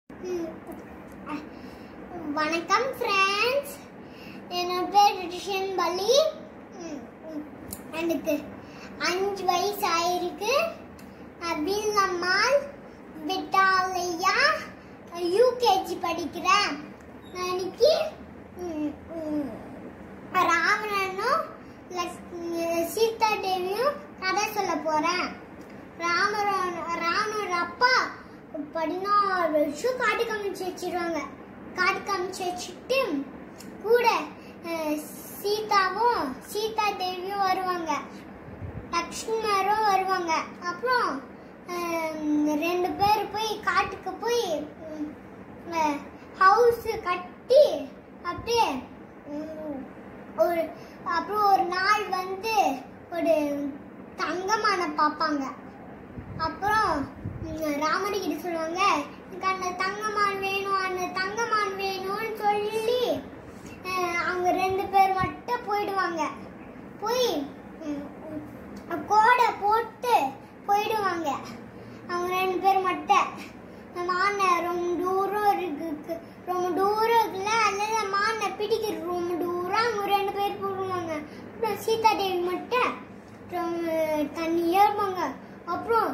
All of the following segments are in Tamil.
வணக்கம் ஃப்ரெண்ட்ஸ் என்னோட பேர் ரிஷன் பலி ம், ம். எனக்கு அஞ்சு வயசு ஆயிருக்கு அபிநம்மாள் விட்டாலையா யூகேஜி படிக்கிறேன் நான் இன்னைக்கு ம், ம், ராவணனும் லக்ஷ்மி- சீதா தேவியும் கதை சொல்ல போறேன் ராமரோட ராமனோட அப்பா பதினாறு வருஷம் காட்டு காமிச்சு வச்சிருவாங்க காட்டு காமிச்சு வச்சுட்டு கூட அஹ், சீதாவும் சீதா தேவியும் வருவாங்க லக்ஷ்மணரும் வருவாங்க அப்புறம் அஹ், ரெண்டு பேர் போய் காட்டுக்கு போய் ஹவுஸ் கட்டி அப்படியே உம், ஒரு அப்புறம் ஒரு நாள் வந்து ஒரு தங்கமான பார்ப்பாங்க அப்புறம் ம், ராமர் கிட்ட சொல்லுவாங்க எனக்கு அந்த தங்கமான் வேணும் அந்த தங்கமான் வேணும்னு சொல்லி அஹ், அவங்க ரெண்டு பேர் மட்டும் போயிடுவாங்க போய் ம், ம், கோடை போட்டு போயிடுவாங்க அவங்க ரெண்டு பேர் மட்டும் மானை ரொம்ப தூரம் இருக்கு ரொம்ப தூரம் இருக்குல்ல அதனால மானை பிடிக்கிறது ரொம்ப தூரம் அவங்க ரெண்டு பேர் போடுவாங்க அப்புறம் சீதா தேவி மட்டும் ரொம்ப தண்ணியே இருப்பாங்க அப்புறம்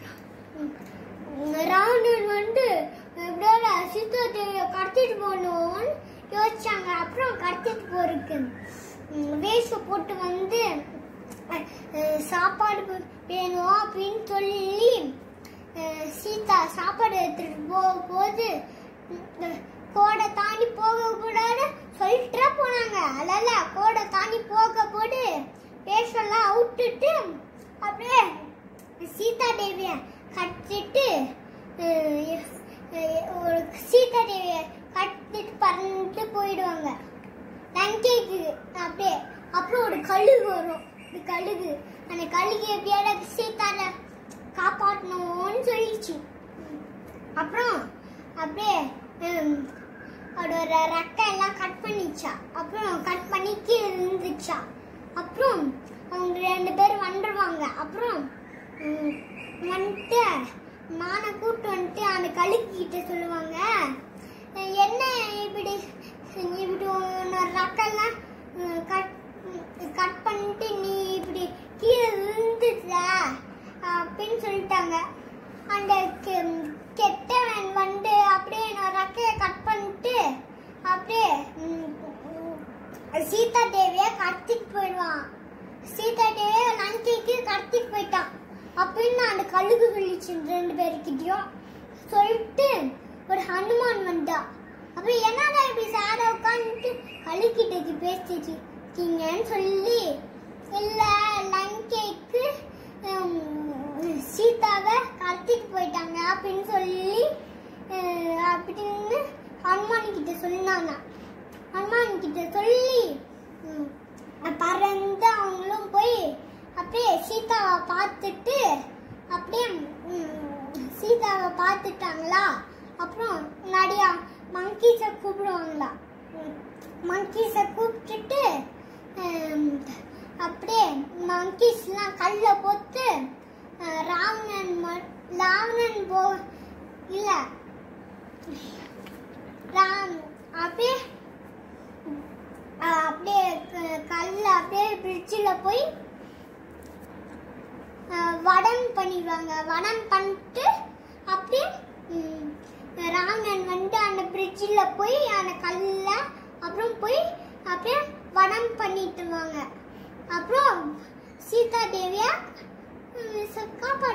ராவணன் வந்து எப்படியாவது சீதா தேவியை கடத்திட்டு போகணும்னு யோசிச்சாங்க அப்புறம் கடத்திட்டு போறதுக்கு ம், வேஷம் போட்டு வந்து அஹ், அஹ், சாப்பாடு வேணும் அப்படின்னு சொல்லி அஹ், சீதா சாப்பாடு எடுத்துட்டு போகும்போது ம், கோடை தாண்டி போக கூடாது சொல்லிட்டு போனாங்க அதனால கோடை தாண்டி போக போது வேஷம்லாம் அவுட்டுட்டு அப்படியே சீதா தேவிய கட்டிட்டு அஹ், அஹ், ஒரு சீதா தேவிய கட்டிட்டு பறந்துட்டு போயிடுவாங்க லங்கைக்கு அப்படியே அப்புறம் ஒரு கழுகு வரும் ஒரு கழுகு அந்த கழுகு எப்படியாவது சீதால காப்பாற்றணும்னு சொல்லிச்சு அப்புறம் அப்படியே ஹம், அதோட ரெக்கை எல்லாம் கட் பண்ணிச்சா அப்புறம் கட் பண்ணி கீழே இருந்துச்சா அப்புறம் அவங்க ரெண்டு பேரும் வந்துடுவாங்க அப்புறம் ஹம், வந்துட்டு மானை கூப்பிட்டு வந்துட்டு அந்த கழுகு கிட்ட சொல்லுவாங்க "அஹ், என்ன இப்படி இப்படி உன்னோட ரெக்கெல்லாம் ஹம், கட் கட் பண்ணிட்டு நீ இப்படி கீழே விழுந்துட்ட அப்படின்னு சொல்லிட்டாங்க அந்த கெ- கெட்டவன் வந்து அப்படியே நான் ரெக்கையை கட் பண்ணிட்டு அப்படியே ம், ம், சீதா தேவிய கடத்திட்டு போயிடுவான் சீதா தேவிய லங்கைக்கு கடத்திட்டு போயிட்டான் அப்படின்னு அந்த கழுகு சொல்லிச்சு ரெண்டு பேருக்கிட்டயும் சொல்லிட்டு ஒரு ஹனுமான் வந்தா அப்புறம் என்னடா இப்படி சாரா உட்காந்துட்டு கழுகிட்டக்கு பேசிட்டு இருக்கீங்கன்னு சொல்லி இல்ல லங்கைக்கு ஹம், சீதாவை கடத்திட்டு போயிட்டாங்க அப்படின்னு சொல்லி அஹ், அப்படின்னு ஹனுமான் கிட்ட சொன்னாங்க ஹனுமான் கிட்ட சொல்லி ம், பறந்து அவங்களும் போய் அப்படியே சீதாவை பார்த்துட்டு அப்படியே ம், சீதாவை பார்த்துட்டாங்களா அப்புறம் நிறையா மங்கீஸை கூப்பிடுவாங்களா மங்கீஸை கூப்பிட்டுட்டு ஹம், அப்படியே மங்கீஸ்லாம் கல்ல போட்டு அஹ், ராவணன் ம- ராவணன் போ இல்ல ராம் அப்படியே அஹ், அப்படியே க- கல்ல அப்படியே பிரிட்ஜில் போய் அஹ், வடம் பண்ணிடுவாங்க வடம் பண்ணிட்டு அப்படியே ம், ராவணன் வந்து அந்த பிரிட்ஜில் போய் அந்த கல்ல அப்புறம் போய் அப்படியே வடம் பண்ணிட்டுவாங்க அப்புறம் சீதா தேவியா ம், ச- காப்பாடு